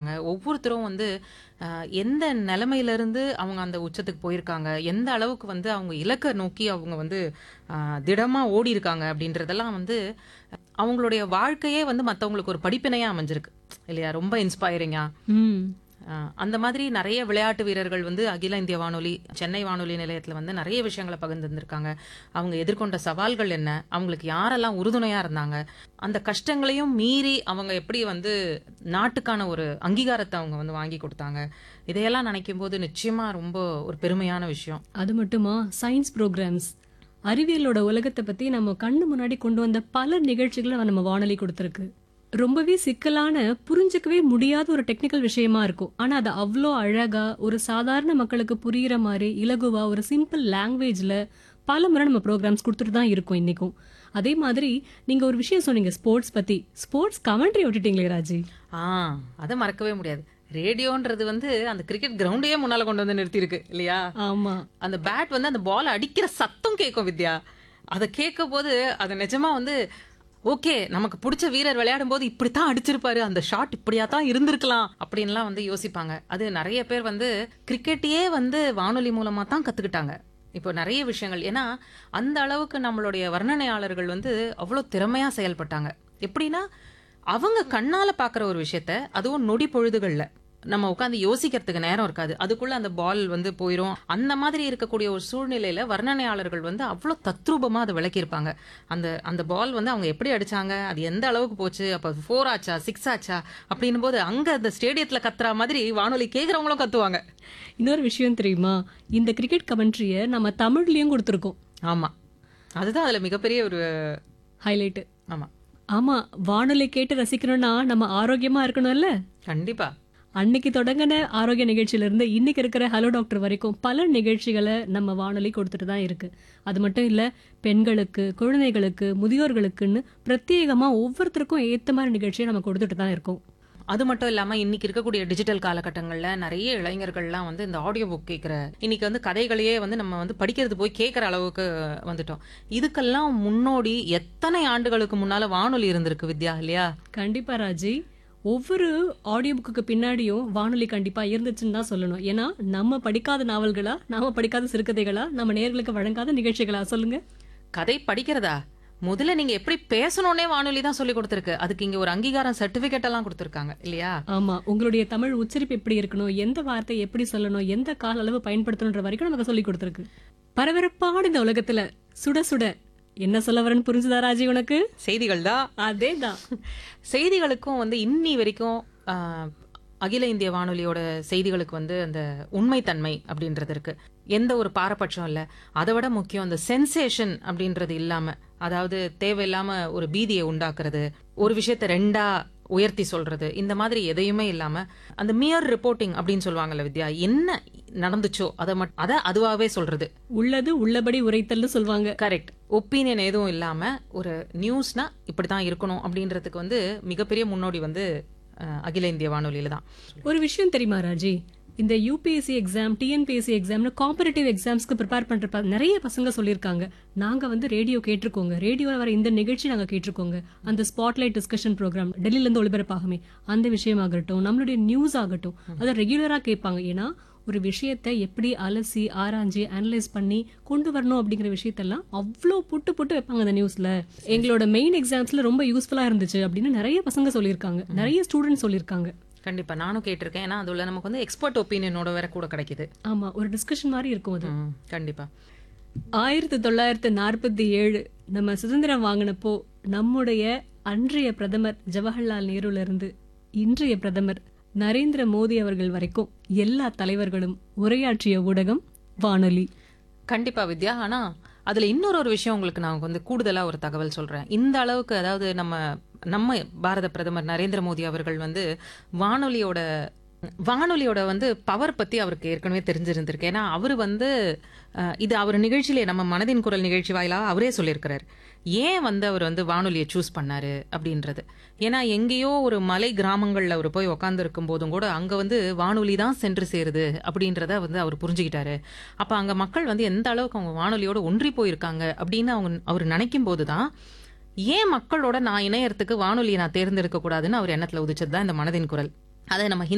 இருக்காங்க ஒவ்வொருத்தரும் வந்து அஹ், எந்த நிலைமையிலிருந்து அவங்க அந்த உச்சத்துக்கு போயிருக்காங்க எந்த அளவுக்கு வந்து அவங்க இலக்கை நோக்கி அவங்க வந்து அஹ், திடமா ஓடி இருக்காங்க அப்படின்றதெல்லாம் வந்து அவங்களுடைய வாழ்க்கையே வந்து மற்றவங்களுக்கு ஒரு படிப்பினையா அமைஞ்சிருக்கு இல்லையா ரொம்ப இன்ஸ்பைரிங்கா ம் ஆஹ் அந்த மாதிரி நிறைய விளையாட்டு வீரர்கள் வந்து அகில இந்திய வானொலி சென்னை வானொலி நிலையத்துல வந்து நிறைய விஷயங்களை பகிர்ந்துருக்காங்க அவங்க எதிர்கொண்ட சவால்கள் என்ன அவங்களுக்கு யாரெல்லாம் உறுதுணையா இருந்தாங்க அந்த கஷ்டங்களையும் மீறி அவங்க எப்படி வந்து நாட்டுக்கான ஒரு அங்கீகாரத்தை அவங்க வந்து வாங்கி கொடுத்தாங்க இதையெல்லாம் நினைக்கும் போது நிச்சயமா ரொம்ப ஒரு பெருமையான விஷயம் அது மட்டுமா சயின்ஸ் ப்ரோக்ராம்ஸ் அறிவியலோட உலகத்தை பத்தி நம்ம கண்ணு முன்னாடி கொண்டு வந்த பல நிகழ்ச்சிகளை நம்ம வானொலி கொடுத்துருக்கு ரொம்பவே சிக்கலான புரிஞ்சுக்கவே முடியாத ஒரு டெக்னிக்கல் விஷயமா இருக்கும் ஆனா அது அவ்வளோ அழகா ஒரு சாதாரண மக்களுக்கு புரியுற மாதிரி இலகுவா ஒரு சிம்பிள் லாங்குவேஜ்ல பல முறை நம்ம ப்ரோக்ராம்ஸ் கொடுத்துட்டு தான் இருக்கோம் இன்னைக்கும் அதே மாதிரி நீங்க ஒரு விஷயம் சொன்னீங்க ஸ்போர்ட்ஸ் பத்தி ஸ்போர்ட்ஸ் கமெண்ட்ரி விட்டுட்டீங்களே ராஜி ஆ அதை மறக்கவே முடியாது ரேடியோன்றது வந்து அந்த கிரிக்கெட் கிரவுண்டையே முன்னால கொண்டு வந்து நிறுத்தியிருக்கு இல்லையா ஆமா அந்த பேட் வந்து அந்த பால் அடிக்கிற சத்தம் கேட்கும் வித்யா அதை கேட்கும் போது அது நிஜமா வந்து ஓகே நமக்கு பிடிச்ச வீரர் விளையாடும் போது இப்படித்தான் அடிச்சிருப்பாரு அந்த ஷாட் இப்படியா தான் இருந்திருக்கலாம் அப்படின்லாம் வந்து யோசிப்பாங்க அது நிறைய பேர் வந்து கிரிக்கெட்டையே வந்து வானொலி மூலமா தான் கத்துக்கிட்டாங்க இப்போ நிறைய விஷயங்கள் ஏன்னா அந்த அளவுக்கு நம்மளுடைய வர்ணனையாளர்கள் வந்து அவ்வளோ திறமையா செயல்பட்டாங்க எப்படின்னா அவங்க கண்ணால பாக்குற ஒரு விஷயத்த அதுவும் நொடி பொழுதுகள்ல நம்ம உட்காந்து யோசிக்கிறதுக்கு நேரம் இருக்காது அதுக்குள்ள அந்த பால் வந்து போயிரும் அந்த மாதிரி இருக்கக்கூடிய ஒரு சூழ்நிலையில வர்ணனையாளர்கள் வந்து அவ்வளோ தத்ரூபமா அதை விளக்கியிருப்பாங்க அந்த அந்த பால் வந்து அவங்க எப்படி அடிச்சாங்க அது எந்த அளவுக்கு போச்சு அப்ப ஃபோர் ஆச்சா சிக்ஸ் ஆச்சா அப்படின்னும் போது அங்க அந்த ஸ்டேடியத்துல கத்துற மாதிரி வானொலி கேக்குறவங்களும் கத்துவாங்க இன்னொரு விஷயம் தெரியுமா இந்த கிரிக்கெட் கமெண்ட்ரியை நம்ம தமிழ்லயும் கொடுத்துருக்கோம் ஆமா அதுதான் அதுல மிகப்பெரிய ஒரு ஹைலைட் ஆமா ஆமா வானொலி கேட்டு ரசிக்கணும்னா நம்ம ஆரோக்கியமா இருக்கணும்ல கண்டிப்பா அன்னைக்கு தொடங்கின ஆரோக்கிய நிகழ்ச்சியில இருந்து இன்னைக்கு இருக்கிற ஹலோ டாக்டர் வரைக்கும் பல நிகழ்ச்சிகளை நம்ம வானொலி கொடுத்துட்டு தான் இருக்கு அது மட்டும் இல்ல பெண்களுக்கு குழந்தைகளுக்கு முதியோர்களுக்குன்னு பிரத்யேகமா ஒவ்வொருத்தருக்கும் ஏத்த மாதிரி நிகழ்ச்சியை நம்ம கொடுத்துட்டு தான் இருக்கோம் அது மட்டும் இல்லாம இன்னைக்கு இருக்கக்கூடிய டிஜிட்டல் காலகட்டங்கள்ல நிறைய இளைஞர்கள்லாம் வந்து இந்த ஆடியோ புக் கேட்கிற இன்னைக்கு வந்து கதைகளையே வந்து நம்ம வந்து படிக்கிறது போய் கேட்கிற அளவுக்கு வந்துட்டோம் இதுக்கெல்லாம் முன்னோடி எத்தனை ஆண்டுகளுக்கு முன்னால வானொலி இருந்திருக்கு வித்யா இல்லையா கண்டிப்பா ராஜி ஒவ்வொரு ஆடியோ புக்குக்கு பின்னாடியும் வானொலி கண்டிப்பா இருந்துச்சுன்னு தான் சொல்லணும் ஏன்னா நம்ம படிக்காத நாவல்களா நாம படிக்காத சிறுகதைகளா நம்ம நேர்களுக்கு வழங்காத நிகழ்ச்சிகளா சொல்லுங்க கதை படிக்கிறதா முதல்ல நீங்க எப்படி பேசணும்னே வானொலி தான் சொல்லி கொடுத்துருக்கு அதுக்கு இங்க ஒரு அங்கீகாரம் சர்டிபிகேட் எல்லாம் கொடுத்துருக்காங்க இல்லையா ஆமா உங்களுடைய தமிழ் உச்சரிப்பு எப்படி இருக்கணும் எந்த வார்த்தை எப்படி சொல்லணும் எந்த கால அளவு பயன்படுத்தணுன்ற வரைக்கும் நமக்கு சொல்லி கொடுத்துருக்கு பரபரப்பான இந்த உலகத்துல சுட சுட என்ன சொல்ல வரேன்னு புரிஞ்சுதா ராஜி உனக்கு செய்திகள் தான் அதேதான் செய்திகளுக்கும் வந்து இன்னி வரைக்கும் ஆஹ், அகில இந்திய வானொலியோட செய்திகளுக்கு வந்து அந்த உண்மைத்தன்மை அப்படின்றது இருக்கு எந்த ஒரு பாரபட்சம் இல்ல அதை விட முக்கியம் அந்த சென்சேஷன் அப்படின்றது இல்லாம அதாவது தேவையில்லாம ஒரு பீதியை உண்டாக்குறது ஒரு விஷயத்த ரெண்டா உயர்த்தி சொல்றது இந்த மாதிரி எதையுமே இல்லாம அந்த மியர் ரிப்போர்ட்டிங் அப்படின்னு சொல்லுவாங்கல்ல வித்யா என்ன நடந்துச்சோ அதை மட் அதை அதுவாவே சொல்றது உள்ளது உள்ளபடி உரைத்தல்னு சொல்லுவாங்க கரெக்ட் ஒப்பீனியன் எதுவும் இல்லாம ஒரு நியூஸ்னா இப்படித்தான் இருக்கணும் அப்படின்றதுக்கு வந்து மிகப்பெரிய முன்னோடி வந்து அஹ், அகில இந்திய வானொலியில தான் ஒரு விஷயம் தெரியுமா ராஜி இந்த யூபிஎஸ்சி எக்ஸாம் டிஎன்பிஎஸ்சி எக்ஸாம்னு காம்படிட்டிவ் எக்ஸாம்ஸ்க்கு ப்ரிப்பேர் பண்ற ப- நிறைய பசங்க சொல்லியிருக்காங்க நாங்க வந்து ரேடியோ கேட்டிருக்கோங்க ரேடியோல வர இந்த நிகழ்ச்சி நாங்க கேட்டிருக்கோங்க அந்த ஸ்பாட்லைட் டிஸ்கஷன் ப்ரோக்ராம் டெல்லியில இருந்து ஒளிபரப்பாகுமே அந்த விஷயமாகட்டும் நம்மளுடைய நியூஸ் ஆகட்டும் அதை ரெகுலரா கேட்பாங்க ஏன்னா ஒரு விஷயத்தை எப்படி அலசி ஆராய்ஞ்சு அனலைஸ் பண்ணி கொண்டு வரணும் அப்படிங்கிற விஷயத்தெல்லாம் அவ்வளோ புட்டு புட்டு வைப்பாங்க அந்த நியூஸ்ல எங்களோட மெயின் எக்ஸாம்ஸ்ல ரொம்ப யூஸ்ஃபுல்லா இருந்துச்சு அப்படின்னு நிறைய பசங்க சொல்லியிருக்காங்க நிறைய ஸ்டூடெண்ட்ஸ் சொல்லியிருக்காங்க கண்டிப்பா நானும் கேட்டிருக்கேன் ஏன்னா அதுல நமக்கு வந்து எக்ஸ்பர்ட் ஒப்பீனியனோட வேற கூட கிடைக்குது ஆமா ஒரு டிஸ்கஷன் மாதிரி இருக்கும் அது ம், கண்டிப்பா ஆயிரத்தி தொள்ளாயிரத்தி நாற்பத்தி ஏழு நம்ம சுதந்திரம் வாங்கினப்போ நம்முடைய அன்றைய பிரதமர் ஜவஹர்லால் நேருல இருந்து இன்றைய பிரதமர் நரேந்திர மோடி அவர்கள் வரைக்கும் எல்லா தலைவர்களும் உரையாற்றிய ஊடகம் வானொலி கண்டிப்பா வித்யா ஆனா அதுல இன்னொரு ஒரு விஷயம் உங்களுக்கு நான் வந்து கூடுதலா ஒரு தகவல் சொல்றேன் இந்த அளவுக்கு அதாவது நம்ம நம்ம பாரத பிரதமர் நரேந்திர மோடி அவர்கள் வந்து வானொலியோட வானொலியோட வந்து பவர் பத்தி அவருக்கு ஏற்கனவே தெரிஞ்சிருந்திருக்கு ஏன்னா அவர் வந்து அஹ், இது அவர் நிகழ்ச்சியிலே நம்ம மனதின் குரல் நிகழ்ச்சி வாயிலாக அவரே சொல்லியிருக்கிறார் ஏன் வந்து அவர் வந்து வானொலியை சூஸ் பண்ணாரு அப்படின்றது ஏன்னா எங்கேயோ ஒரு மலை கிராமங்கள்ல அவர் போய் உட்கார்ந்து இருக்கும் போதும் கூட அங்க வந்து வானொலி தான் சென்று சேருது அப்படின்றத வந்து அவர் புரிஞ்சுக்கிட்டாரு அப்ப அங்க மக்கள் வந்து எந்த அளவுக்கு அவங்க வானொலியோட ஒன்றி போயிருக்காங்க அப்படின்னு அவங்க அவர் நினைக்கும் போதுதான் ஏன் மக்களோட நான் இணையறதுக்கு வானொலியை நான் தேர்ந்தெடுக்க கூடாதுன்னு அவர் எண்ணத்துல உதிச்சது தான் இந்த மனதின் குரல் அதை நம்ம